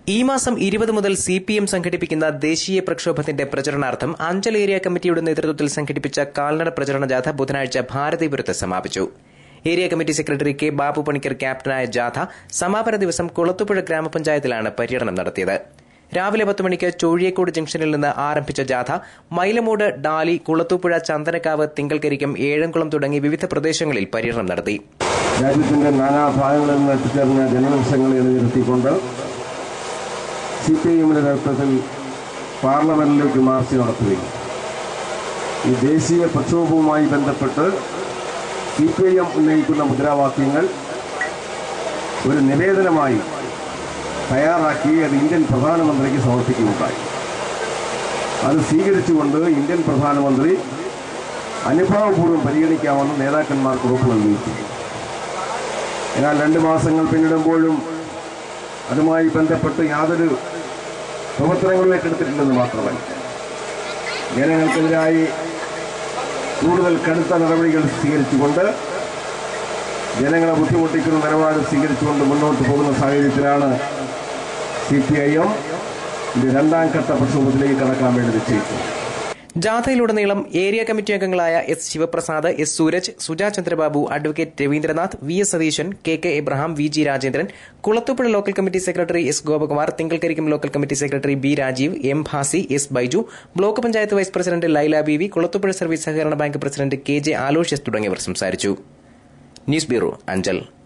ഈ മാസം ഇരുപത് മുതൽ സി പി എം സംഘടിപ്പിക്കുന്ന ദേശീയ പ്രക്ഷോഭത്തിന്റെ പ്രചരണാർത്ഥം അഞ്ചൽ ഏരിയ കമ്മിറ്റിയുടെ നേതൃത്വത്തിൽ സംഘടിപ്പിച്ച കാൽനട പ്രചരണ ജാഥ ബുധനാഴ്ച ഭാരതീപുരത്ത് സമാപിച്ചു area committee secretary K Babu Panicker ക്യാപ്റ്റനായ ജാഥ സമാപന ദിവസം കുളത്തുപുഴ ഗ്രാമപഞ്ചായത്തിലാണ് പര്യടനം നടത്തിയത് രാവിലെ പത്ത് മണിക്ക് ചോഴിയേക്കോട് ജംഗ്ഷനിൽ നിന്ന് ആരംഭിച്ച ജാഥ മൈലമൂട് ഡാലി കുളത്തൂപ്പുഴ ചന്ദനക്കാവ് തിങ്കൽക്കരിക്കം ഏഴംകുളം തുടങ്ങി വിവിധ പ്രദേശങ്ങളിൽ പര്യടനം നടത്തി രാജ്യത്തിന്റെ നാനാഭാഗങ്ങളിൽ നിന്ന് എത്തിച്ചേർന്ന ജനവംശങ്ങളെ നിരത്തിക്കൊണ്ട് സി പി ഐഎമ്മിന്റെ നേതൃത്വത്തിൽ പാർലമെന്റിലേക്ക് മാർച്ച് നടത്തുകയും ഈ ദേശീയ പ്രക്ഷോഭവുമായി ബന്ധപ്പെട്ട് സി പി ഐ എം ഉന്നയിക്കുന്ന മുദ്രാവാക്യങ്ങൾ ഒരു നിവേദനമായി തയ്യാറാക്കി അത് ഇന്ത്യൻ പ്രധാനമന്ത്രിക്ക് സമർപ്പിക്കുകയുണ്ടായി അത് സ്വീകരിച്ചുകൊണ്ട് ഇന്ത്യൻ പ്രധാനമന്ത്രി അനുഭാവപൂർവ്വം പരിഗണിക്കാമെന്ന് നേതാക്കന്മാർക്ക് ഉറപ്പ് നൽകിയിട്ടു എന്നാൽ രണ്ട് മാസങ്ങൾ പിന്നിടുമ്പോഴും അതുമായി ബന്ധപ്പെട്ട് യാതൊരു പ്രവർത്തനങ്ങളും ഏറ്റെടുത്തിട്ടില്ലെന്ന് മാത്രമല്ല ജനങ്ങൾക്കെതിരായി കൂടുതൽ കടുത്ത നടപടികൾ സ്വീകരിച്ചുകൊണ്ട് ജനങ്ങളെ ബുദ്ധിമുട്ടിക്കുന്ന നിലപാട് സ്വീകരിച്ചുകൊണ്ട് മുന്നോട്ട് പോകുന്ന സാഹചര്യത്തിലാണ് സി പി ഐ എം ഇത് രണ്ടാം ഘട്ട പ്രക്ഷോഭത്തിലേക്ക് കടക്കാൻ വേണ്ടി നിശ്ചയിച്ചത് ജാഥയിലുടനീളം ഏരിയ കമ്മിറ്റി അംഗങ്ങളായ S Sivaprasad S Sooraj Suja Chandrababu advocate Ravindranath V S Satheesan K K Abraham V G Rajendran Kulathupuzha local committee secretary S Gopakumar തിങ്കൽക്കരിക്കും local committee secretary B Rajeev M Bhasi S Baiju block panchayat vice president Laila B V Kulathupuzha service സഹകരണ bank president K J Aloysius തുടങ്ങിയവർ സംസാരിച്ചു news bureau Anchal